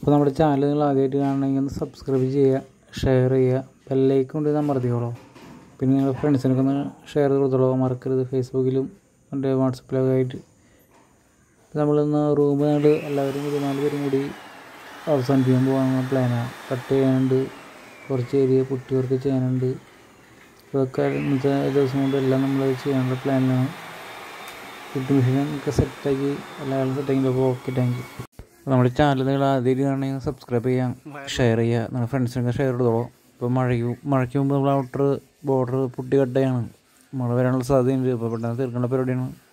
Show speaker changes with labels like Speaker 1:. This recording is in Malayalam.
Speaker 1: അപ്പോൾ നമ്മുടെ ചാനൽ നിങ്ങൾ ആദ്യമായിട്ട് കാണണമെങ്കിൽ ഒന്ന് സബ്സ്ക്രൈബ് ചെയ്യുക ഷെയർ ചെയ്യുക ബെല്ലൈക്കൺ കൊണ്ട് അമർത്തിക്കോളൂ പിന്നെ നിങ്ങളുടെ ഫ്രണ്ട്സിനൊക്കെ ഒന്ന് ഷെയർ ചെയ്ത് കൊടുത്തോളൂ മറക്കരുത് ഫേസ്ബുക്കിലും എൻ്റെ വാട്സപ്പിലൊക്കെ ആയിട്ട് നമ്മളിന്ന് റൂം ഞങ്ങൾ എല്ലാവരും ഒരു നാല് പേരും കൂടി അവസാനിപ്പിക്കാൻ പോകാനുള്ള പ്ലാനാണ് കട്ട് ചെയ്യാനുണ്ട് കുറച്ച് ഏരിയ പുട്ടി വർക്ക് ചെയ്യാനുണ്ട് ഇതൊക്കെ ഇന്നത്തെ ദിവസം കൊണ്ട് എല്ലാം നമ്മൾ ചെയ്യാനുള്ള പ്ലാനിലാണ് പുട്ടി മെഷീനൊക്കെ സെറ്റാക്കി എല്ലാവരും സെറ്റാക്കി അപ്പോൾ ഓക്കെ താങ്ക് യു നമ്മുടെ ചാനൽ നിങ്ങൾ ആദ്യമായിട്ട് കാണണമെങ്കിൽ സബ്സ്ക്രൈബ് ചെയ്യാം ഷെയർ ചെയ്യുക നിങ്ങളുടെ ഫ്രണ്ട്സിനൊക്കെ ഷെയർ ചെയ്തോളൂ ഇപ്പോൾ മഴയ്ക്ക് മഴയ്ക്ക് മുമ്പ് നമ്മൾ ഔട്ടർ ബോർഡർ പുട്ടി കട്ടയാണ് മഴ വരാനുള്ള സാധ്യതയുണ്ട് അപ്പോൾ പെട്ടെന്ന് തീർക്കേണ്ട പരിപാടിയാണ്